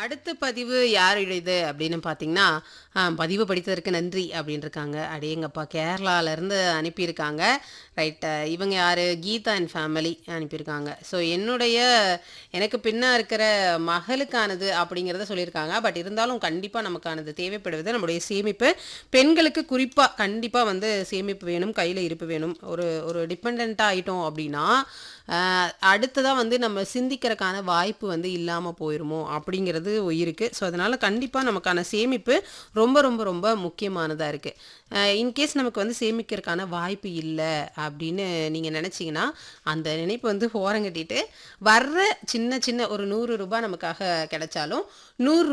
அடுத்த பதிவு யாருடையது அப்படின்னு பார்த்தீங்கன்னா, அ பதிவு படித்ததற்கு நன்றி அப்படின்னு இருக்காங்க. அடேங்கப்பா! கேரளாலருந்து அனுப்பியிருக்காங்க. ரைட் இவங்க யாரு? கீதா அண்ட் ஃபேமிலி அனுப்பியிருக்காங்க. ஸோ என்னுடைய எனக்கு பின்ன இருக்கிற மகளுக்கானது அப்படிங்கிறத சொல்லியிருக்காங்க. பட் இருந்தாலும் கண்டிப்பா நமக்கானது தேவைப்படுவது நம்முடைய சேமிப்பு. பெண்களுக்கு குறிப்பா கண்டிப்பா வந்து சேமிப்பு வேணும், கையில இருப்பு வேணும். ஒரு ஒரு டிபெண்டன்ட்டா ஆயிட்டோம் அப்படின்னா, அ அடுத்ததா வந்து நம்ம சிந்திக்கிறக்கான வாய்ப்பு வந்து இல்லாம போயிருமோ அப்படிங்கிறது இருக்கு. ஸோ அதனால கண்டிப்பா நமக்கான சேமிப்பு ரொம்ப ரொம்ப ரொம்ப முக்கியமானதா இருக்கு. அ இன்கேஸ் நமக்கு வந்து சேமிக்கிறக்கான வாய்ப்பு இல்ல அப்படின்னு நீங்க நினைச்சீங்கன்னா, அந்த நினைப்பு வந்து ஓரங்கட்டிட்டு, வர்ற சின்ன சின்ன ஒரு ரூ. 100 நமக்காக கிடைச்சாலும், ரூ. 100